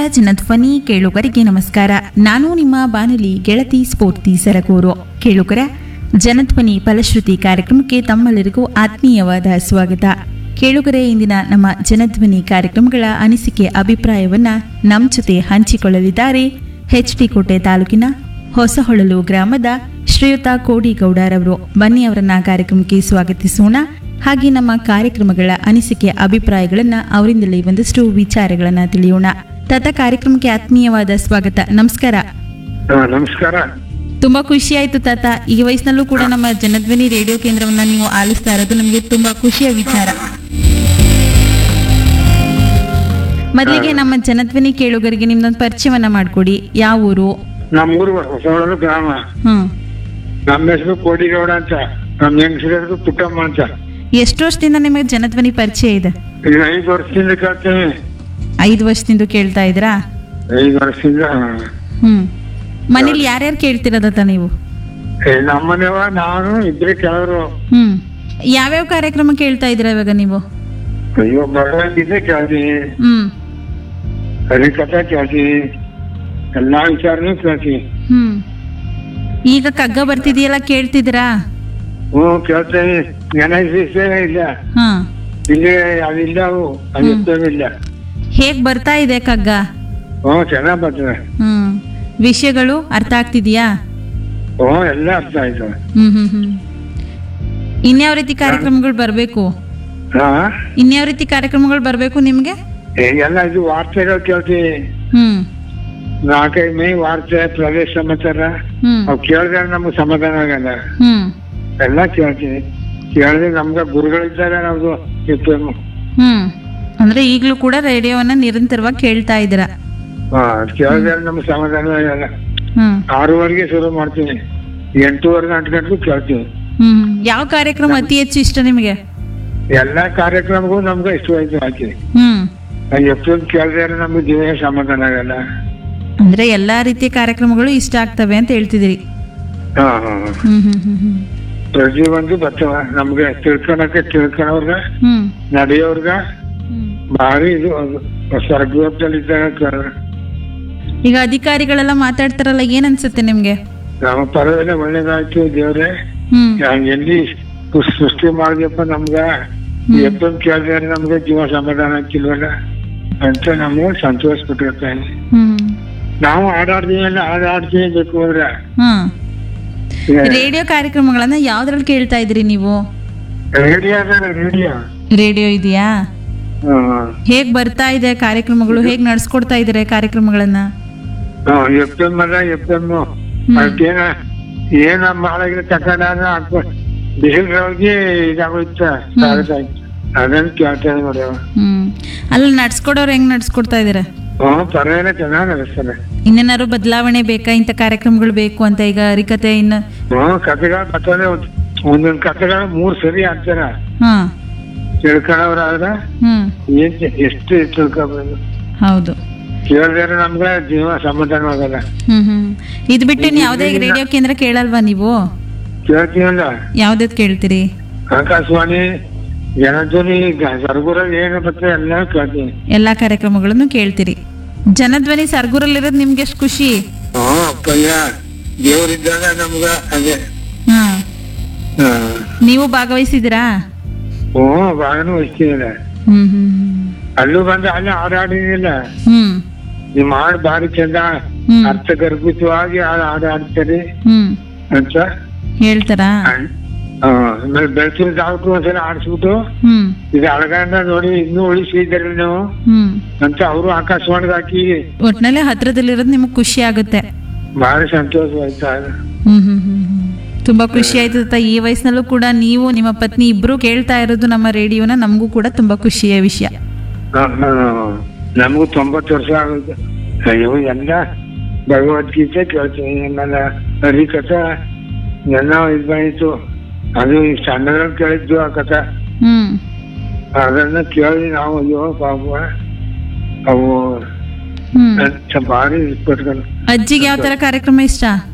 ಜನಧ್ವನಿ ಕೇಳುಗರಿಗೆ ನಮಸ್ಕಾರ ನಾನು ನಿಮ್ಮ ಬಾನುಲಿ ಗೆಳತಿ ಸ್ಫೂರ್ತಿ ಸರಗೂರು ಕೇಳುಗರ ಜನಧ್ವನಿ ಫಲಶ್ರುತಿ ಕಾರ್ಯಕ್ರಮಕ್ಕೆ ತಮ್ಮೆಲ್ಲರಿಗೂ ಆತ್ಮೀಯವಾದ ಸ್ವಾಗತ ಕೇಳುಗರೆ ಇಂದಿನ ನಮ್ಮ ಜನಧ್ವನಿ ಕಾರ್ಯಕ್ರಮಗಳ ಅನಿಸಿಕೆ ಅಭಿಪ್ರಾಯವನ್ನ ನಮ್ಮ ಜೊತೆ ಹಂಚಿಕೊಳ್ಳಲಿದ್ದಾರೆ ಎಚ್ ಡಿ ಕೋಟೆ ತಾಲೂಕಿನ ಹೊಸಹೊಳಲು ಗ್ರಾಮದ ಶ್ರೀಯುತ ಕೋಡಿಗೌಡರವರು ಬನ್ನಿ ಅವರನ್ನ ಕಾರ್ಯಕ್ರಮಕ್ಕೆ ಸ್ವಾಗತಿಸೋಣ ಹಾಗೆ ನಮ್ಮ ಕಾರ್ಯಕ್ರಮಗಳ ಅನಿಸಿಕೆ ಅಭಿಪ್ರಾಯಗಳನ್ನ ಅವರಿಂದಲೇ ಒಂದಷ್ಟು ವಿಚಾರಗಳನ್ನ ತಿಳಿಯೋಣ ತತ ಕಾರ್ಯಕ್ರಮಕ್ಕೆ ಆತ್ಮೀಯವಾದ ಸ್ವಾಗತ ನಮಸ್ಕಾರ ಹಾ, ನಮಸ್ಕಾರ ತುಂಬಾ ಖುಷಿ ಆಯ್ತು ತಾತ ಈ ವಯಸ್ಸಿನಲ್ಲೂ ಕೂಡ ನಮ್ಮ ಜನಧ್ವನಿ ರೇಡಿಯೋ ಕೇಂದ್ರವನ್ನ ನೀವು ಆಲಿಸ್ತಾ ಇರೋದು ನಮಗೆ ತುಂಬಾ ಖುಷಿಯ ವಿಚಾರ ಮೊದಲಿಗೆ ನಮ್ಮ ಜನಧ್ವನಿ ಕೇಳುಗರಿಗೆ ನಿಮ್ದೊಂದು ಪರಿಚಯವನ್ನ ಮಾಡ್ಕೊಡಿ ಯಾವ ಊರು ನಮ್ಮ ಊರು ಹೊಸವಳಲು ಗ್ರಾಮ ಹ್ಮ್ ನಮ್ಮ ಹೆಸರು ಕೋಡಿಗೌಡ ಅಂತ ನಮ್ಮ ಹೆಂಗಸರ ಹೆಸರು ಪುಟ್ಟಮ್ಮ ಅಂತ ಎಷ್ಟು ವರ್ಷದಿಂದ ನಿಮಗೆ ಜನಧ್ವನಿ ಪರಿಚಯ ಇದೆ ಈಗ ಐದು ವರ್ಷದಿಂದ ಕೇಳ್ತೇವೆ ಐದು ವರ್ಷದಿಂದ ಕೇಳ್ತಾ ಇದ್ರಾ ಐದು ವರ್ಷದಿಂದ ಹ್ಮ್ ಮನೇಲಿ ಯಾರ್ಯಾರು ಕೇಳ್ತಿರೋದತ್ತ ನೀವು ಏ, ನಮ್ಮನೆವ ನಾನು ಇಬ್ರೇ ಕೆಲವರು ಹ್ಮ್ ಯಾವ್ಯಾವ ಕಾರ್ಯಕ್ರಮ ಕೇಳ್ತಾ ಇದ್ದೀರಾ ಇವಾಗ ನೀವು ಅಯ್ಯೋ ಭಗವಂತಿದ್ದೆ ಕೇಳ್ತೀನಿ ಹ್ಮ್ ಹರಿಕಥೆ ಕೇಳ್ತೀನಿ ಎಲ್ಲಾ ವಿಚಾರನೂ ಕೇಳ್ತೀನಿ ಹ್ಮ್ ಈಗ ಕಗ್ಗ ಬರ್ತಿದೆಯಲ್ಲ ಕೇಳ್ತಿದ್ದೀರಾ ಹ್ಞೂ ಕೇಳ್ತೇನೆ ನೆನಪಿಸ್ತೇನೆ ಇಲ್ಲ ಹಾ ಇಲ್ಲಿ ಅದಿಲ್ಲ ಅವು ಅದಿಲ್ಲ ಹೇಗ್ ಬರ್ತಾ ಇದೆ ಕಗ್ಗ ಹ್ಞೂ ಚೆನ್ನಾಗ್ ಬರ್ತದೆ ಹ್ಮ್ ವಿಷಯಗಳು ಅರ್ಥ ಆಗ್ತಿದ್ಯಾ ಹ್ಞೂ ಎಲ್ಲ ಅರ್ಥ ಆಯ್ತು ಹ್ಮ್ ಹ್ಮ್ ಹ್ಮ್ ಇನ್ಯಾವ ರೀತಿ ಕಾರ್ಯಕ್ರಮಗಳು ಬರ್ಬೇಕು ಹಾ ಇನ್ಯಾವ ರೀತಿ ಕಾರ್ಯಕ್ರಮಗಳು ಬರ್ಬೇಕು ನಿಮ್ಗೆ ಎಲ್ಲ ಇದು ವಾರ್ತೆಗಳು ಕೇಳ್ತೀವಿ ಹ್ಮ್ ನಾಲ್ಕೈದು ಮೈ ವಾರ್ತೆ ಪ್ರದೇಶ ಸಮಾಚಾರ ಹ್ಮ್ ಅವ್ ಕೇಳಿದ್ರೆ ನಮ್ಗೆ ಸಮಾಧಾನ ಆಗಲ್ಲ ಹ್ಮ್ ಎಲ್ಲ ಕೇಳ್ತೀವಿ ಕೇಳಿದ್ರೆ ನಮ್ಗೆ ಗುರುಗಳಿದ್ದಾರೆ ನಮ್ದು ಎಫ್.ಎಂ. ಹ್ಮ್ ಅಂದ್ರೆ ಈಗ್ಲೂ ಕೂಡ ರೇಡಿಯೋವನ್ನ ನಿರಂತರವಾಗಿ ಕೇಳ್ತಾ ಇದ್ದೀರಾ ಹಾ ಕೇಳಿದ್ರೆ ನಮ್ಗೆ ಸಮಾಧಾನ ಆಗಲ್ಲ ಹ್ಮ್ ಆರೂವರೆಗೆ ಶುರು ಮಾಡ್ತೀನಿ ಎಂಟೂವರೆ ಗಂಟೆ ಗಂಟು ಕೇಳ್ತೀವಿ ಹ್ಮ್ ಯಾವ ಕಾರ್ಯಕ್ರಮ ಅತಿ ಹೆಚ್ಚು ಇಷ್ಟ ನಿಮಗೆ ಎಲ್ಲಾ ಕಾರ್ಯಕ್ರಮಗೂ ನಮ್ಗೆ ಇಷ್ಟವಾಯ್ತು ಹಾಕಿ ಹ್ಮ್ ಎಫ್ ಎಂ ಕೇಳಿದ್ರೆ ನಮ್ಗೆ ಜೀವನ ಸಮಾಧಾನ ಆಗಲ್ಲ ಅಂದ್ರೆ ಎಲ್ಲಾ ರೀತಿಯ ಕಾರ್ಯಕ್ರಮಗಳು ಇಷ್ಟ ಆಗ್ತವೆ ಅಂತ ಹೇಳ್ತಿದ್ದೀರಿ ಹಾ ಹಾ ಹಾ. ಹ್ಮ್ ಹ್ಮ್ ಹ್ಮ್ ಹ್ಮ್ ಪ್ರತಿಯೊಂದು ಬರ್ತವ ನಮ್ಗೆ ತಿಳ್ಕೊಳಕ್ಕೆ ತಿಳ್ಕೊಳವ್ರಗ ಹ್ಮ್ ನಡೆಯೋರ್ಗ ಹ್ಮ್ ಭಾರಿ ಇದು ಸ್ವರ್ಗದಲ್ಲಿದ್ದಾಗ ಕೇಳಿದ್ರೆ ಈಗ ಅಧಿಕಾರಿಗಳೆಲ್ಲ ಮಾತಾಡ್ತಾರಲ್ಲ ಏನ್ ಅನ್ಸುತ್ತೆ ನಿಮ್ಗೆ ನಮ್ಮ ಪರವೆಲ್ಲ ಒಳ್ಳೇದಾಯ್ತು ದೇವ್ರೆ ಹ್ಮ್ ನಾನ್ ಎಲ್ಲಿ ಸೃ- ಸೃಷ್ಟಿ ಮಾಡಿದಪ್ಪ ನಮ್ಗ ಹ್ಮ್. ಎಫ್ ಕೇಳಿದ್ರೆ ನಮ್ಗೆ ಜೀವ ಸಮಾಧಾನ ಆಗ್ತಿಲ್ವಲ್ಲ ಅಂತ ನಮ್ಗೆ ಸಂತೋಷ ಪಟ್ಟಿರ್ತಾನೆ ಹ್ಮ್ ನಾವು ಹಾಡಾಡ್ತೀವಲ್ಲ ಹಾಡಾಡ್ತೀವಿ ಬೇಕು ಅಂದ್ರೆ ಹ್ಮ್ ರೇಡಿಯೋ ಕಾರ್ಯಕ್ರಮಗಳನ್ನ ಯಾವ್ದ್ರಲ್ಲಿ ಕೇಳ್ತಾ ಇದ್ರಿ ನೀವು ರೇಡಿಯೋ ರೇಡಿಯೋ ರೇಡಿಯೋ ಇದೆಯಾ ಹೇಗ್ ಬರ್ತಾ ಇದೆ ಕಾರ್ಯಕ್ರಮಗಳು ಹೇಗ್ ನಡ್ಸ್ಕೊಡ್ತಾ ಇದಾರೆ ಕಾರ್ಯಕ್ರಮಗಳನ್ನ ಎಫ್ ಎಂ ಅಲ್ಲ ಎಫ್ ಎಂ ಅದಕ್ಕೇನ ಏನ ಮಾಡಾಗಿರೋ ತಕೊಂಡ ಬಿಸಿಲ್ಗಳಿಗೆ ಇದಾಗೋಯ್ತ ಅದನ್ನ ಕೇಳ್ತೇನೆ ನೋಡಿ ಅವ. ಹ್ಮ್ ಅಲ್ಲಿ ನಡ್ಸ್ಕೊಡೋರು ಹೆಂಗ್ ನಡ್ಸ್ಕೊಡ್ತಾ ಇದಾರೆ ಹ್ಮ್ ಪರವಾಗಿಲ್ಲ ಚೆನ್ನಾಗಿ ನಡೆಸ್ತಾರೆ ಇನ್ನೇನಾದ್ರು ಬದಲಾವಣೆ ಬೇಕಾ ಇಂಥ ಕಾರ್ಯಕ್ರಮಗಳು ಬೇಕು ಅಂತ ಈಗ ಹರಿಕತೆ ಇನ್ನು ಹ್ಮ್ ಕತೆಗಳು ಬರ್ತಾನೆ ಒಂದೊಂದ್ ಕತೆಗಳು ಮೂರ್ ಸರಿ ಆಗ್ತಾರ ಹಾ ತಿಳ್ಕೊಳವ್ರಾದ್ರ ಹ್ಮ್ ಏನ್ ಚೆ- ಎಷ್ಟು ತಿಳ್ಕೊಬೋದು ಹೌದು ಕೇಳಿದ್ರೆ ನಮ್ಗೆ ಜೀವ ಸಮಾಧಾನ ಆಗಲ್ಲ ಹ್ಮ್ ಹ್ಮ್ ಇದ್ ಬಿಟ್ಟು ಇನ್ ಯಾವ್ದೇ ರೇಡಿಯೋ ಕೇಂದ್ರ ಕೇಳಲ್ವಾ ನೀವು ಕೇಳ್ತೀವಲ್ಲ ಯಾವ್ದದ್ ಕೇಳ್ತೀರಿ ಆಕಾಶವಾಣಿ ಜನಧ್ವನಿ ಸರ್ಗುರಲ್ಲಿ ಏನು ಬರ್ತದೆ ಎಲ್ಲ ಕೇಳ್ತೀನಿ ಎಲ್ಲಾ ಕಾರ್ಯಕ್ರಮಗಳನ್ನು ಕೇಳ್ತೀರಿ ಜನಧ್ವನಿ ಸರ್ಗೂರಲ್ಲಿರೋದು ನಿಮ್ಗೆ ಎಷ್ಟು ಖುಷಿ ಹ್ಮ್ ಅಪ್ಪಯ್ಯ ದೇವರಿದ್ದಾಗ ನಮ್ಗ ಅದೇ ಹಾ ಹಾ. ನೀವು ಭಾಗವಹಿಸಿದಿರಾ ಹ್ಮ್ ಬಾಗನು ವಹಿಸ್ತಿಲ್ಲ ಹ್ಮ್ ಹ್ಮ್ ಅಲ್ಲೂ ಬಂದು ಅಲ್ಲಿ ಹಾಡಾಡಿದಿಲ್ಲ ಹ್ಮ್ ನಿಮ್ ಹಾಡು ಭಾರಿ ಚಂದ ಹ್ಮ್ ಅರ್ಥಗರ್ಭಿತವಾಗಿ ಹಾಡು ಹಾಡು ಆಡ್ತಾರೆ ಹ್ಮ್ ಅಂತ ಹೇಳ್ತಾರಾ ಆ, ಆಮೇಲೆ ಬೆಳ್ತಿನ ತಾಲೂಕು ಒಂದ್ಸಲ ಆಡಿಸ್ಬಿಟ್ಟು ಹ್ಮ್ ಇದು ಅಳಗಂಡ ನೋಡಿ ಇನ್ನೂ ಉಳಿಸಿದ್ದೀರಿ ನೀವು ಹ್ಮ್ ಅಂತ ಅವರು ಆಕಾಶವಾಣಿಗೆ ಹಾಕಿ ಒಟ್ನಲ್ಲಿ ಹತ್ರದಲ್ಲಿರೋದು ನಿಮಗೆ ಖುಷಿ ಆಗುತ್ತೆ ಭಾರಿ ಸಂತೋಷವಾಯ್ತು ಆಗ. ಹ್ಮ್ ಹ್ಮ್ ಹ್ಮ್ ಹ್ಮ್. ತುಂಬಾ ಖುಷಿ ಆಯ್ತು ತಾತ ಈ ವಯಸ್ಸಿನಲ್ಲೂ ಕೂಡ ನೀವು ನಿಮ್ಮ ಪತ್ನಿ ಇಬ್ರು ಕೇಳ್ತಾ ಇರೋದು ನಮ್ಮ ರೇಡಿಯೋನ ನಮಗೂ ಕೂಡ ತುಂಬಾ ಖುಷಿಯ ವಿಷಯ ಹ, ಹ, ಹ. ನಮಗೂ ತೊಂಬತ್ತು ವರ್ಷ ಆಗುತ್ತೆ ಅಯ್ಯೋ ಎಲ್ಲ ಭಗವದ್ಗೀತೆ ಕೇಳ್ತೀನಿ ಆಮೇಲೆ ಹರಿಕಥೆ ಎಲ್ಲ ಇದು ಬಂದಿತ್ತು ಅದು ಈ ಸಣ್ಣದ್ರಲ್ಲಿ ಕೇಳಿದ್ದು ಆ ಕಥೆ ಹ್ಮ್ ಅದನ್ನ ಕೇಳಿ ನಾವು ಅಯ್ಯೋ ಪಾಪ ಅವು ಹ್ಮ್ ಅಂತ ಭಾರಿ ಪಟ್ಕೊಂಡು ಅಜ್ಜಿಗೆ ಯಾವ ತರ ಕಾರ್ಯಕ್ರಮ ಇಷ್ಟ